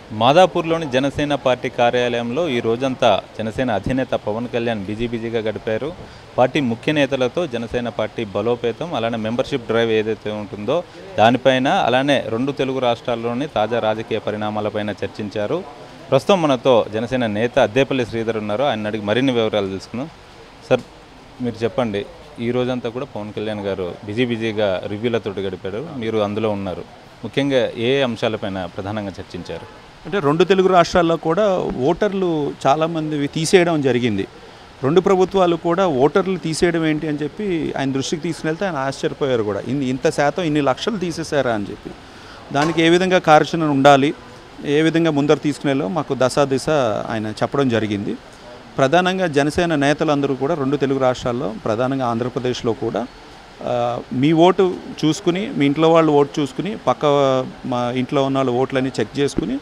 మాదాపూర్లోని Janasena party కార్యాలయంలో ఈ రోజంతా జనసేన అధినేత పవన్ కళ్యాణ్ బిజీ బిజీగా గడిపారు పార్టీ ముఖ్య నేతలతో జనసేన పార్టీ బలోపేతం అలానే మెంబర్షిప్ డ్రైవ్ ఏదైతే ఉంటుందో దానిపైన అలానే రెండు తెలుగు రాష్ట్రాల్లోని తాజా రాజకీయ పరిణామాలపైన చర్చించారు ప్రస్తుతం మనతో జనసేన నేత అద్దేపల్లి శ్రీధర్ ఉన్నారు ఆయన అడిగి మరిన్ని వివరాలు తెలుసుకుందాం సార్ మీరు చెప్పండి ఈ రోజంతా కూడా పవన్ కళ్యాణ్ గారు బిజీ బిజీగా రివ్యూలతో గడిపారు మీరు అందులో ఉన్నారు ముఖ్యంగా ఏ అంశాలపైన ప్రధానంగా చర్చించారు అంటే రెండు తెలుగు రాష్ట్రాల్లో కూడా ఓటర్లు చాలామంది తీసేయడం జరిగింది రెండు ప్రభుత్వాలు కూడా ఓటర్లు తీసేయడం ఏంటి అని చెప్పి ఆయన దృష్టికి తీసుకుని ఆయన ఆశ్చర్యపోయారు కూడా ఇన్ని ఇంత శాతం ఇన్ని లక్షలు తీసేశారా అని చెప్పి దానికి ఏ విధంగా కార్యాచరణ ఉండాలి ఏ విధంగా ముందర తీసుకునేలో మాకు దశా దిశ ఆయన చెప్పడం జరిగింది ప్రధానంగా జనసేన నేతలందరూ కూడా రెండు తెలుగు రాష్ట్రాల్లో ప్రధానంగా ఆంధ్రప్రదేశ్లో కూడా ఆ, మీ ఓటు చూసుకుని మీ ఇంట్లో వాళ్ళు ఓటు చూసుకుని పక్క మా ఇంట్లో ఉన్న వాళ్ళ ఓట్లన్నీ చెక్ చేసుకుని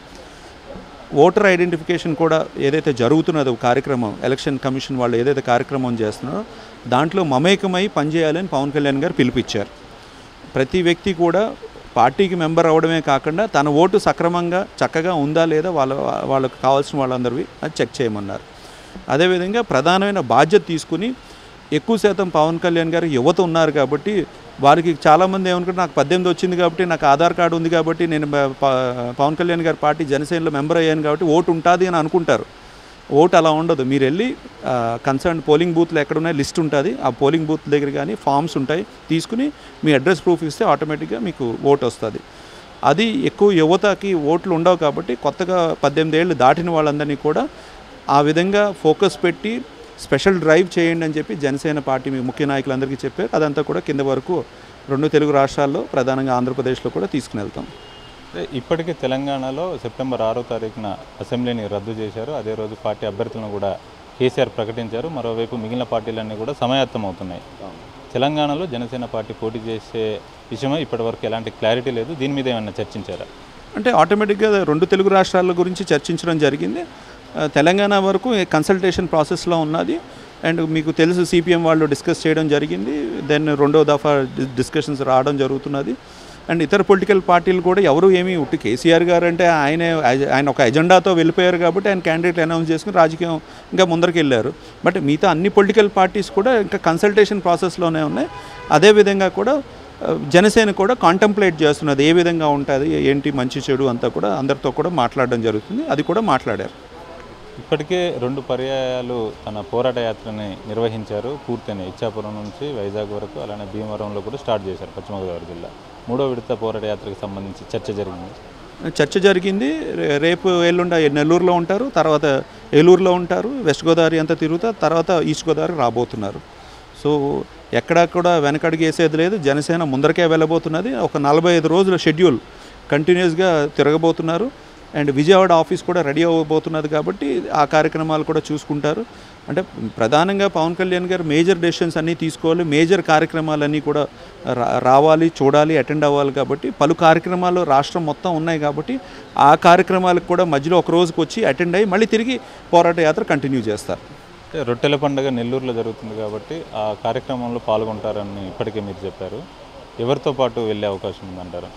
ఓటర్ ఐడెంటిఫికేషన్ కూడా ఏదైతే జరుగుతున్నదో కార్యక్రమం ఎలక్షన్ కమిషన్ వాళ్ళు ఏదైతే కార్యక్రమం చేస్తున్నారో దాంట్లో మమేకమై పనిచేయాలని పవన్ కళ్యాణ్ గారు పిలిపించారు ప్రతి వ్యక్తి కూడా పార్టీకి మెంబర్ అవడమే కాకుండా తన ఓటు సక్రమంగా చక్కగా ఉందా లేదా వాళ్ళ వాళ్ళకు కావాల్సిన వాళ్ళందరివి అది చెక్ చేయమన్నారు అదేవిధంగా ప్రధానమైన బాధ్యత తీసుకుని ఎక్కువ శాతం పవన్ కళ్యాణ్ గారు యువత ఉన్నారు కాబట్టి వారికి చాలామంది ఏమనుకుంటే నాకు పద్దెనిమిది వచ్చింది కాబట్టి నాకు ఆధార్ కార్డు ఉంది కాబట్టి నేను ప- ప- పవన్ కళ్యాణ్ గారి పార్టీ జనసేనలో మెంబర్ అయ్యాను కాబట్టి ఓటు ఉంటుంది అని అనుకుంటారు ఓటు అలా ఉండదు మీరు వెళ్ళి కన్సర్న్ పోలింగ్ బూత్లు ఎక్కడున్నాయి లిస్ట్ ఉంటుంది ఆ పోలింగ్ బూత్ దగ్గర కానీ ఫామ్స్ ఉంటాయి తీసుకుని మీ అడ్రస్ ప్రూఫ్ ఇస్తే ఆటోమేటిక్గా మీకు ఓటు వస్తుంది అది ఎక్కువ యువతకి ఓట్లు ఉండవు కాబట్టి కొత్తగా పద్దెనిమిది ఏళ్ళు దాటిన వాళ్ళందరినీ కూడా ఆ విధంగా ఫోకస్ పెట్టి స్పెషల్ డ్రైవ్ చేయండి అని చెప్పి జనసేన పార్టీ మీ ముఖ్య నాయకులందరికీ చెప్పారు అదంతా కూడా కింద వరకు రెండు తెలుగు రాష్ట్రాల్లో ప్రధానంగా ఆంధ్రప్రదేశ్లో కూడా తీసుకుని వెళ్తాం అంటే ఇప్పటికే తెలంగాణలో సెప్టెంబర్ ఆరో తారీఖున అసెంబ్లీని రద్దు చేశారు అదే రోజు పార్టీ అభ్యర్థులను కూడా కేసీఆర్ ప్రకటించారు మరోవైపు మిగిలిన పార్టీలన్నీ కూడా సమాయత్తం అవుతున్నాయి తెలంగాణలో జనసేన పార్టీ పోటీ చేసే విషయమై ఇప్పటివరకు ఎలాంటి క్లారిటీ లేదు దీని మీద ఏమైనా చర్చించారా అంటే ఆటోమేటిక్గా రెండు తెలుగు రాష్ట్రాల గురించి చర్చించడం జరిగింది ఆ, తెలంగాణ వరకు కన్సల్టేషన్ ప్రాసెస్లో ఉన్నది అండ్ మీకు తెలుసు సిపిఎం వాళ్ళు డిస్కస్ చేయడం జరిగింది దెన్ రెండో దఫా డి- డిస్కషన్స్ రావడం జరుగుతున్నది అండ్ ఇతర పొలిటికల్ పార్టీలు కూడా ఎవరు ఏమీ ఉట్టి కేసీఆర్ గారు అంటే ఆయనే ఆయన ఒక ఎజెండాతో వెళ్ళిపోయారు కాబట్టి ఆయన క్యాండిడేట్ అనౌన్స్ చేసుకుని రాజకీయం ఇంకా ముందరికి వెళ్ళారు బట్ మిగతా అన్ని పొలిటికల్ పార్టీస్ కూడా ఇంకా కన్సల్టేషన్ ప్రాసెస్లోనే ఉన్నాయి అదేవిధంగా కూడా ఆ, జనసేన కూడా కాంటంప్లేట్ చేస్తున్నది ఏ విధంగా ఉంటుంది ఏంటి మంచి చెడు అంతా కూడా అందరితో కూడా మాట్లాడడం జరుగుతుంది అది కూడా మాట్లాడారు ఇప్పటికే రెండు పర్యాయాలు తన పోరాట యాత్రని నిర్వహించారు పూర్తయిన ఇచ్చాపురం నుంచి వైజాగ్ వరకు అలానే భీమవరంలో కూడా స్టార్ట్ చేశారు పశ్చిమ గోదావరి జిల్లా మూడో విడత పోరాట యాత్రకు సంబంధించి చర్చ జరిగింది చర్చ జరిగింది రే- రేపు ఎల్లుండ నెల్లూరులో ఉంటారు తర్వాత ఏలూరులో ఉంటారు వెస్ట్ గోదావరి అంతా తిరుగుతా తర్వాత ఈస్ట్ గోదావరి రాబోతున్నారు సో ఎక్కడా కూడా వెనకడుగు వేసేది లేదు జనసేన ముందరకే వెళ్ళబోతున్నది ఒక నలభై ఐదు రోజుల షెడ్యూల్ కంటిన్యూస్గా తిరగబోతున్నారు అండ్ విజయవాడ ఆఫీస్ కూడా రెడీ అవ్వబోతున్నది కాబట్టి ఆ కార్యక్రమాలు కూడా చూసుకుంటారు అంటే ప్రధానంగా పవన్ కళ్యాణ్ గారు మేజర్ డెసిషన్స్ అన్నీ తీసుకోవాలి మేజర్ కార్యక్రమాలన్నీ కూడా రా- రావాలి చూడాలి అటెండ్ అవ్వాలి కాబట్టి పలు కార్యక్రమాలు రాష్ట్రం మొత్తం ఉన్నాయి కాబట్టి ఆ కార్యక్రమాలకు కూడా మధ్యలో ఒక రోజుకి వచ్చి అటెండ్ అయ్యి మళ్ళీ తిరిగి పోరాట యాత్ర కంటిన్యూ చేస్తారు అంటే రొట్టెల పండుగ నెల్లూరులో జరుగుతుంది కాబట్టి ఆ కార్యక్రమంలో పాల్గొంటారని ఇప్పటికే మీరు చెప్పారు ఎవరితో పాటు వెళ్ళే అవకాశం ఉందంటారు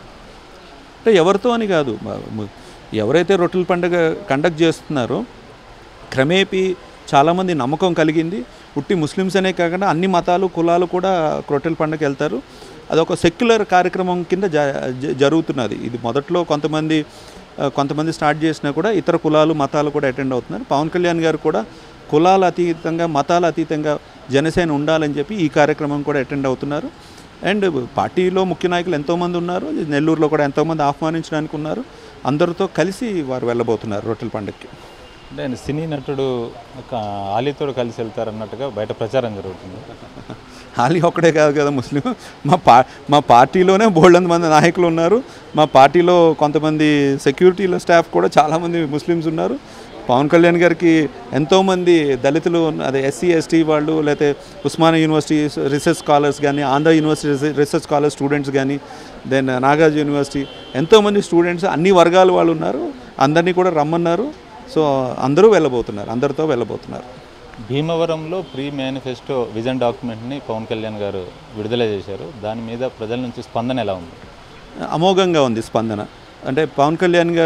అంటే ఎవరితో అని కాదు మ- మ- ఎవరైతే రొట్టెల పండుగ కండక్ట్ చేస్తున్నారో క్రమేపీ చాలామంది నమ్మకం కలిగింది ఉట్టి ముస్లిమ్స్ అనే కాకుండా అన్ని మతాలు కులాలు కూడా రొట్టెల పండుగ వెళ్తారు అదొక సెక్యులర్ కార్యక్రమం కింద జ జ- జరుగుతున్నది ఇది మొదట్లో కొంతమంది ఆ, కొంతమంది స్టార్ట్ చేసినా కూడా ఇతర కులాలు మతాలు కూడా అటెండ్ అవుతున్నారు పవన్ కళ్యాణ్ గారు కూడా కులాల అతీతంగా మతాల అతీతంగా జనసేన ఉండాలని చెప్పి ఈ కార్యక్రమం కూడా అటెండ్ అవుతున్నారు అండ్ పార్టీలో ముఖ్య నాయకులు ఎంతోమంది ఉన్నారు నెల్లూరులో కూడా ఎంతోమంది ఆహ్వానించడానికి ఉన్నారు అందరితో కలిసి వారు వెళ్ళబోతున్నారు రొట్టెల పండుగకి అంటే ఆయన సినీ నటుడు ఒక ఆలీతో కలిసి వెళ్తారన్నట్టుగా బయట ప్రచారం జరుగుతుంది హాలీ ఒక్కడే కాదు కదా ముస్లిం మా పా మా పార్టీలోనే బోల్డంత మంది నాయకులు ఉన్నారు మా పార్టీలో కొంతమంది సెక్యూరిటీలో స్టాఫ్ కూడా చాలామంది ముస్లిమ్స్ ఉన్నారు పవన్ కళ్యాణ్ గారికి ఎంతోమంది దళితులు ఉన్న- అదే ఎస్సీ ఎస్టీ వాళ్ళు లేకపోతే ఉస్మానియా యూనివర్సిటీ రీసెర్చ్ స్కాలర్స్ కానీ Andhra university research scholar students కానీ దెన్ నాగార్జున యూనివర్సిటీ ఎంతోమంది స్టూడెంట్స్ అన్ని వర్గాల వాళ్ళు ఉన్నారు అందరినీ కూడా రమ్మన్నారు సో అందరూ వెళ్ళబోతున్నారు అందరితో వెళ్ళబోతున్నారు భీమవరంలో ప్రీ మేనిఫెస్టో విజన్ డాక్యుమెంట్ని పవన్ కళ్యాణ్ గారు విడుదల చేశారు దాని మీద ప్రజల నుంచి స్పందన ఎలా ఉంది అమోఘంగా ఉంది స్పందన అంటే పవన్ కళ్యాణ్ గారు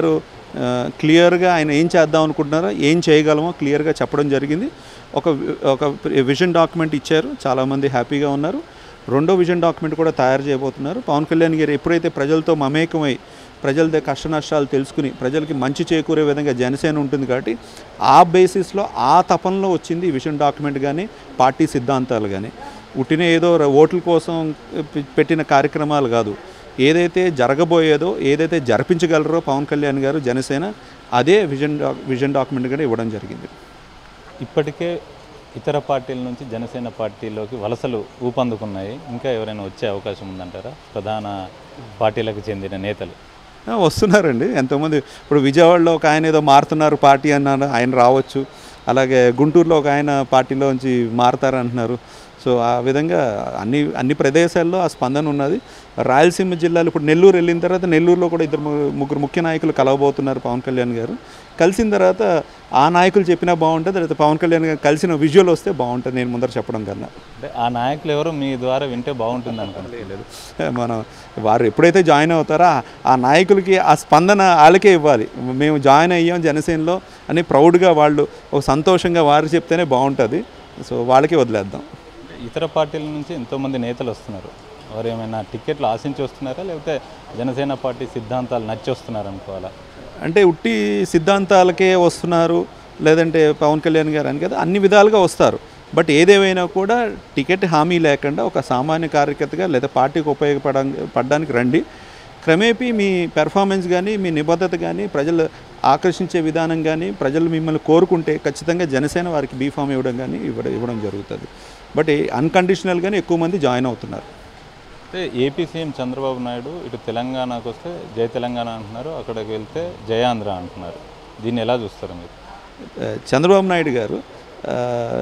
ఆ, క్లియర్గా ఆయన ఏం చేద్దాం అనుకుంటున్నారో ఏం చేయగలమో క్లియర్గా చెప్పడం జరిగింది ఒక వి- ఒక విజన్ డాక్యుమెంట్ ఇచ్చారు చాలామంది హ్యాపీగా ఉన్నారు రెండో విజన్ డాక్యుమెంట్ కూడా తయారు చేయబోతున్నారు పవన్ కళ్యాణ్ గారు ఎప్పుడైతే ప్రజలతో మమేకమై ప్రజల కష్ట నష్టాలు తెలుసుకుని ప్రజలకి మంచి చేకూరే విధంగా జనసేన ఉంటుంది కాబట్టి ఆ బేసిస్లో ఆ తపనలో వచ్చింది ఈ విజన్ డాక్యుమెంట్ కానీ పార్టీ సిద్ధాంతాలు కానీ ఉట్టిన ఏదో ర- ఓట్ల కోసం పె- పెట్టిన కార్యక్రమాలు కాదు ఏదైతే జరగబోయేదో ఏదైతే జరిపించగలరో పవన్ కళ్యాణ్ గారు జనసేన అదే విజన్ డా విజన్ డాక్యుమెంట్ కూడా ఇవ్వడం జరిగింది ఇప్పటికే ఇతర పార్టీల నుంచి జనసేన పార్టీలోకి వలసలు ఊపందుకున్నాయి ఇంకా ఎవరైనా వచ్చే అవకాశం ఉందంటారా ప్రధాన పార్టీలకు చెందిన నేతలు ఆ, వస్తున్నారండి ఎంతోమంది ఇప్పుడు విజయవాడలో ఒక ఆయన ఏదో మారుతున్నారు పార్టీ అన్నారు ఆయన రావచ్చు అలాగే గుంటూరులో ఒక ఆయన పార్టీలోంచి మారుతారంటున్నారు సో ఆ విధంగా అన్ని అన్ని ప్రదేశాల్లో ఆ స్పందన ఉన్నది రాయలసీమ జిల్లాలో ఇప్పుడు నెల్లూరు వెళ్ళిన తర్వాత నెల్లూరులో కూడా ఇద్దరు ము- ముగ్గురు ముఖ్య నాయకులు కలవబోతున్నారు పవన్ కళ్యాణ్ గారు కలిసిన తర్వాత ఆ నాయకులు చెప్పినా బాగుంటుంది లేదా పవన్ కళ్యాణ్ గారు కలిసిన విజువల్ వస్తే బాగుంటుంది నేను ముందర చెప్పడం కన్నా అంటే ఆ నాయకులు ఎవరో మీ ద్వారా వింటే బాగుంటుంది అనుకుంటున్నాను లేదు మనం వారు ఎప్పుడైతే జాయిన్ అవుతారో ఆ- ఆ నాయకులకి ఆ స్పందన వాళ్ళకే ఇవ్వాలి మేము జాయిన్ అయ్యాం జనసేనలో అని ప్రౌడ్గా వాళ్ళు ఒక సంతోషంగా వారు చెప్తేనే బాగుంటుంది సో వాళ్ళకే వదిలేద్దాం ఇతర పార్టీల నుంచి ఎంతోమంది నేతలు వస్తున్నారు వారు ఏమైనా టికెట్లు ఆశించి వస్తున్నారా లేకపోతే జనసేన పార్టీ సిద్ధాంతాలు నచ్చి వస్తున్నారు అనుకోవాలా అంటే ఉట్టి సిద్ధాంతాలకే వస్తున్నారు లేదంటే పవన్ కళ్యాణ్ గారు అని కదా అన్ని విధాలుగా వస్తారు బట్ ఏదేమైనా కూడా టికెట్ హామీ లేకుండా ఒక సామాన్య కార్యకర్తగా లేదా పార్టీకి ఉపయోగపడ పడడానికి రండి క్రమేపీ మీ పెర్ఫార్మెన్స్ కానీ మీ నిబద్ధత కానీ ప్రజలు ఆకర్షించే విధానం కానీ ప్రజలు మిమ్మల్ని కోరుకుంటే ఖచ్చితంగా జనసేన వారికి బీఫామ్ ఇవ్వడం కానీ ఇవ్వడం ఇవ్వడం జరుగుతుంది బట్ అన్కండిషనల్గానే ఎక్కువ మంది జాయిన్ అవుతున్నారు అయితే ఏపీ సీఎం చంద్రబాబు నాయుడు ఇటు తెలంగాణకు వస్తే జై తెలంగాణ అంటున్నారు అక్కడికి వెళ్తే జయాంధ్ర అంటున్నారు దీన్ని ఎలా చూస్తారు మీరు ఆ, చంద్రబాబు నాయుడు గారు ఆ,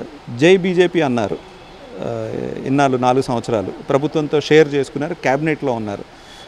జై బీజేపీ అన్నారు ఆ, ఇన్నాళ్ళు నాలుగు సంవత్సరాలు ప్రభుత్వంతో షేర్ చేసుకున్నారు క్యాబినెట్లో ఉన్నారు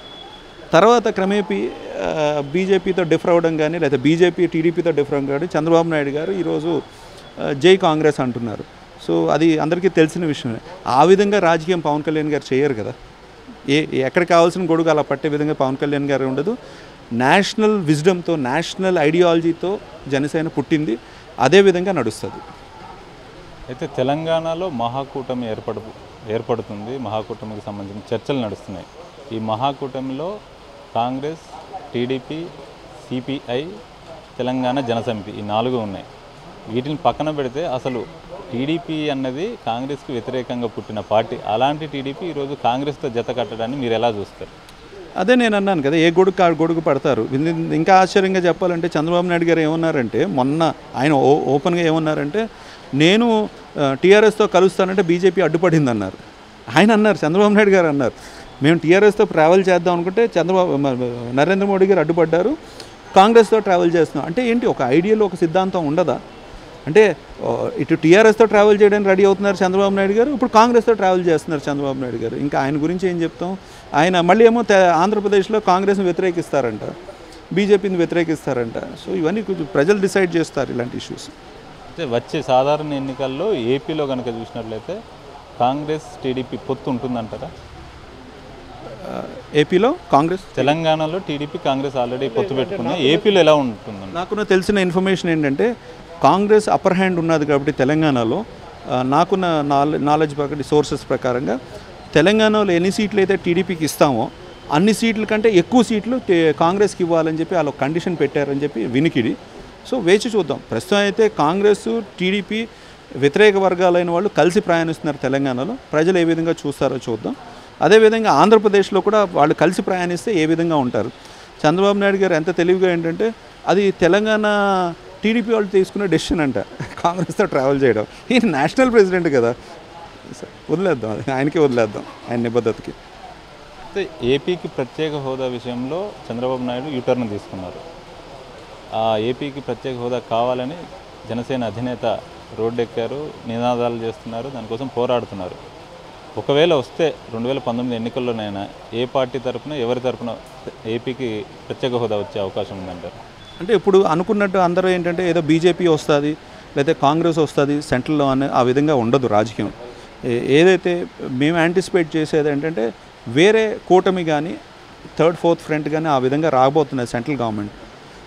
తర్వాత క్రమేపీ ఆ, బీజేపీతో డిఫర్ అవ్వడం కానీ లేదా బీజేపీ టీడీపీతో డిఫర్ అవ్వడం కానీ చంద్రబాబు నాయుడు గారు ఈరోజు ఆ, జై కాంగ్రెస్ అంటున్నారు సో అది అందరికీ తెలిసిన విషయమే ఆ విధంగా రాజకీయం పవన్ కళ్యాణ్ గారు చేయరు కదా ఏ ఎక్కడ కావాల్సిన గొడుగు అలా పట్టే విధంగా పవన్ కళ్యాణ్ గారు ఉండదు నేషనల్ విజ్డమ్తో నేషనల్ ఐడియాలజీతో జనసేన పుట్టింది అదే విధంగా నడుస్తుంది అయితే తెలంగాణలో మహాకూటమి ఏర్పడు ఏర్పడుతుంది మహాకూటమికి సంబంధించిన చర్చలు నడుస్తున్నాయి ఈ మహాకూటమిలో కాంగ్రెస్ టీడీపీ సిపిఐ తెలంగాణ జనసమితి ఈ నాలుగు ఉన్నాయి వీటిని పక్కన పెడితే అసలు టీడీపీ అన్నది కాంగ్రెస్కి వ్యతిరేకంగా పుట్టిన పార్టీ అలాంటి టీడీపీ ఈరోజు కాంగ్రెస్తో జత కట్టడాన్ని మీరు ఎలా చూస్తారు అదే నేను అన్నాను కదా ఏ గొడుగు ఆ గొడుగు పడతారు ఇది- ఇంకా ఆశ్చర్యంగా చెప్పాలంటే చంద్రబాబు నాయుడు గారు ఏమన్నారంటే మొన్న ఆయన ఓ ఓపెన్గా ఏమన్నారంటే నేను టీఆర్ఎస్తో కలుస్తానంటే బీజేపీ అడ్డుపడింది అన్నారు ఆయన అన్నారు చంద్రబాబు నాయుడు గారు అన్నారు మేము టీఆర్ఎస్తో ట్రావెల్ చేద్దాం అనుకుంటే చంద్రబాబు మ- నరేంద్ర మోడీ గారు అడ్డుపడ్డారు కాంగ్రెస్తో ట్రావెల్ చేస్తున్నాం అంటే ఏంటి ఒక ఐడియల్ ఒక సిద్ధాంతం ఉండదా అంటే ఆ, ఇటు టీఆర్ఎస్తో ట్రావెల్ చేయడానికి రెడీ అవుతున్నారు చంద్రబాబు నాయుడు గారు ఇప్పుడు కాంగ్రెస్తో ట్రావెల్ చేస్తున్నారు చంద్రబాబు నాయుడు గారు ఇంకా ఆయన గురించి ఏం చెప్తాం ఆయన మళ్ళీ ఏమో తె- ఆంధ్రప్రదేశ్లో కాంగ్రెస్ని వ్యతిరేకిస్తారంట బీజేపీని వ్యతిరేకిస్తారంట సో ఇవన్నీ కొంచెం ప్రజలు డిసైడ్ చేస్తారు ఇలాంటి ఇష్యూస్ అయితే వచ్చే సాధారణ ఎన్నికల్లో ఏపీలో కనుక చూసినట్లయితే కాంగ్రెస్ టీడీపీ పొత్తు ఉంటుందంటారా ఏపీలో కాంగ్రెస్ తెలంగాణలో టీడీపీ కాంగ్రెస్ ఆల్రెడీ పొత్తు పెట్టుకున్నాయి ఏపీలో ఎలా ఉంటుందండి నాకున్న తెలిసిన ఇన్ఫర్మేషన్ ఏంటంటే కాంగ్రెస్ అప్పర్ హ్యాండ్ ఉన్నది కాబట్టి తెలంగాణలో ఆ, నాకున్న నాలెడ్జ్ నాలెడ్జ్ ప్రకారం సోర్సెస్ ప్రకారంగా తెలంగాణలో ఎన్ని సీట్లు అయితే టీడీపీకి ఇస్తామో అన్ని సీట్ల కంటే ఎక్కువ సీట్లు టే- కాంగ్రెస్కి ఇవ్వాలని చెప్పి వాళ్ళు కండిషన్ పెట్టారని చెప్పి వినికిడి సో వేచి చూద్దాం ప్రస్తుతం అయితే కాంగ్రెస్ టీడీపీ వ్యతిరేక వర్గాలైన వాళ్ళు కలిసి ప్రయాణిస్తున్నారు తెలంగాణలో ప్రజలు ఏ విధంగా చూస్తారో చూద్దాం అదేవిధంగా ఆంధ్రప్రదేశ్లో కూడా వాళ్ళు కలిసి ప్రయాణిస్తే ఏ విధంగా ఉంటారు చంద్రబాబు నాయుడు గారు ఎంత తెలివిగా ఏంటంటే అది తెలంగాణ టీడీపీ వాళ్ళు తీసుకునే డెసిషన్ అంట కాంగ్రెస్తో ట్రావెల్ చేయడం ఈయన నేషనల్ ప్రెసిడెంట్ కదా సరే, వదిలేద్దాం అది ఆయనకే వదిలేద్దాం ఆయన నిబద్ధతకి అయితే ఏపీకి ప్రత్యేక హోదా విషయంలో చంద్రబాబు నాయుడు యూటర్న్ తీసుకున్నారు ఆ ఏపీకి ప్రత్యేక హోదా కావాలని జనసేన అధినేత రోడ్డెక్కారు నినాదాలు చేస్తున్నారు దానికోసం పోరాడుతున్నారు ఒకవేళ వస్తే రెండు వేల పంతొమ్మిది ఎన్నికల్లోనైనా ఏ పార్టీ తరపున ఎవరి తరపున ఏపీకి ప్రత్యేక హోదా వచ్చే అవకాశం ఉందంటారు అంటే ఇప్పుడు అనుకున్నట్టు అందరూ ఏంటంటే ఏదో బీజేపీ వస్తుంది లేదా కాంగ్రెస్ వస్తుంది సెంట్రల్లో అనే ఆ విధంగా ఉండదు రాజకీయం ఏ- ఏదైతే మేము యాంటిసిపేట్ చేసేది ఏంటంటే వేరే కూటమి కానీ థర్డ్ ఫోర్త్ ఫ్రంట్ కానీ ఆ విధంగా రాబోతున్నాయి సెంట్రల్ గవర్నమెంట్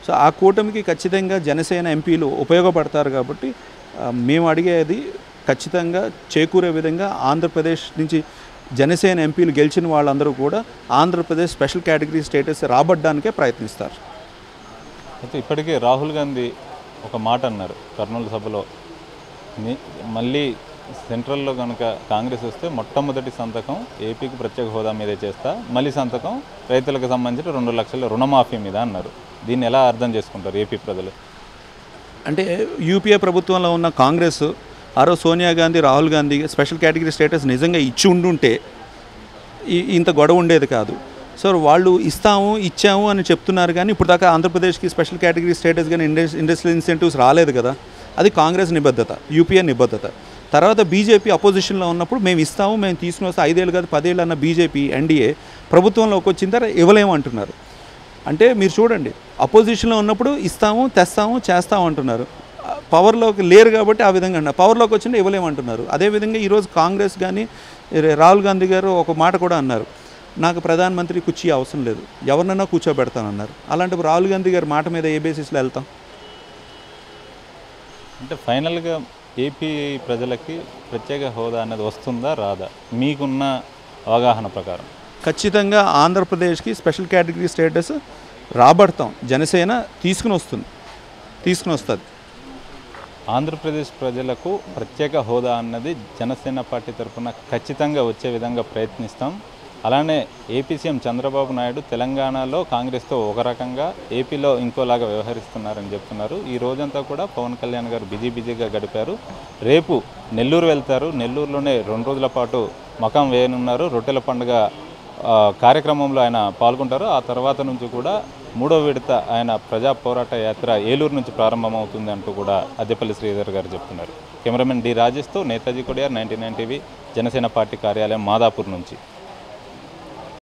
సో ఆ కూటమికి ఖచ్చితంగా జనసేన ఎంపీలు ఉపయోగపడతారు కాబట్టి ఆ, మేము అడిగేది ఖచ్చితంగా చేకూరే విధంగా ఆంధ్రప్రదేశ్ నుంచి జనసేన ఎంపీలు గెలిచిన వాళ్ళందరూ కూడా ఆంధ్రప్రదేశ్ స్పెషల్ కేటగిరీ స్టేటస్ రాబడ్డానికే ప్రయత్నిస్తారు అయితే ఇప్పటికే రాహుల్ గాంధీ ఒక మాట అన్నారు కర్నూలు సభలో ని- మళ్ళీ సెంట్రల్లో కనుక కాంగ్రెస్ వస్తే మొట్టమొదటి సంతకం ఏపీకి ప్రత్యేక హోదా మీదే చేస్తా మళ్ళీ సంతకం రైతులకు సంబంధించిన రెండు లక్షల రుణమాఫీ మీద అన్నారు దీన్ని ఎలా అర్థం చేసుకుంటారు ఏపీ ప్రజలు అంటే యూపీఏ ప్రభుత్వంలో ఉన్న కాంగ్రెస్ ఆరో Sonia Gandhi Rahul Gandhi special category status నిజంగా ఇచ్చి ఉండుంటే ఈ- ఇంత గొడవ ఉండేది కాదు సో వాళ్ళు ఇస్తాము ఇచ్చాము అని చెప్తున్నారు కానీ ఇప్పుడు దాకా ఆంధ్రప్రదేశ్కి స్పెషల్ కేటగిరీ స్టేటస్ కానీ ఇండస్ ఇండస్ట్రియల్ ఇన్సెంటివ్స్ రాలేదు కదా అది కాంగ్రెస్ నిబద్ధత యూపీఏ నిబద్ధత తర్వాత బీజేపీ అపోజిషన్లో ఉన్నప్పుడు మేము ఇస్తాము మేము తీసుకుని వస్తే ఐదేళ్ళు కాదు పదేళ్ళు అన్న బీజేపీ ఎన్డీఏ ప్రభుత్వంలోకి వచ్చిన తర్వాత ఇవ్వలేము అంటున్నారు అంటే మీరు చూడండి అపోజిషన్లో ఉన్నప్పుడు ఇస్తాము తెస్తాము చేస్తాము అంటున్నారు ఆ, పవర్లోకి లేరు కాబట్టి ఆ విధంగా అన్నారు పవర్లోకి వచ్చినా ఇవ్వలేమంటున్నారు అదేవిధంగా ఈరోజు కాంగ్రెస్ కానీ రే- రాహుల్ గాంధీ గారు ఒక మాట కూడా అన్నారు నాకు ప్రధానమంత్రి కుర్చీ అవసరం లేదు ఎవరినైనా కూర్చోబెడతానన్నారు అలాంటి రాహుల్ గాంధీ గారి మాట మీద ఏ బేసిస్లో వెళ్తాం అంటే ఫైనల్గా ఏపీ ప్రజలకి ప్రత్యేక హోదా అనేది వస్తుందా రాదా మీకున్న అవగాహన ప్రకారం ఖచ్చితంగా ఆంధ్రప్రదేశ్కి స్పెషల్ కేటగిరీ స్టేటస్ రాబడతాం జనసేన తీసుకుని వస్తుంది తీసుకుని వస్తుంది ఆంధ్రప్రదేశ్ ప్రజలకు ప్రత్యేక హోదా అన్నది జనసేన పార్టీ తరఫున ఖచ్చితంగా వచ్చే విధంగా ప్రయత్నిస్తాం అలానే ఏపీ సీఎం చంద్రబాబు నాయుడు తెలంగాణలో కాంగ్రెస్తో ఒక రకంగా ఏపీలో ఇంకోలాగా వ్యవహరిస్తున్నారని చెప్తున్నారు ఈ రోజంతా కూడా పవన్ కళ్యాణ్ గారు బిజీ బిజీగా గడిపారు రేపు నెల్లూరు వెళ్తారు నెల్లూరులోనే రెండు రోజుల పాటు మకాం వేయనున్నారు రొట్టెల పండుగ ఆ, కార్యక్రమంలో ఆయన పాల్గొంటారు ఆ తర్వాత నుంచి కూడా మూడో విడత ఆయన ప్రజా పోరాట యాత్ర ఏలూరు నుంచి ప్రారంభమవుతుంది అంటూ కూడా అద్దెపల్లి శ్రీధర్ గారు చెప్తున్నారు కెమెరామెన్ డి రాజేష్తో Netaji Kodiyar ninety nine TV Janasena party కార్యాలయం మాదాపూర్ నుంచి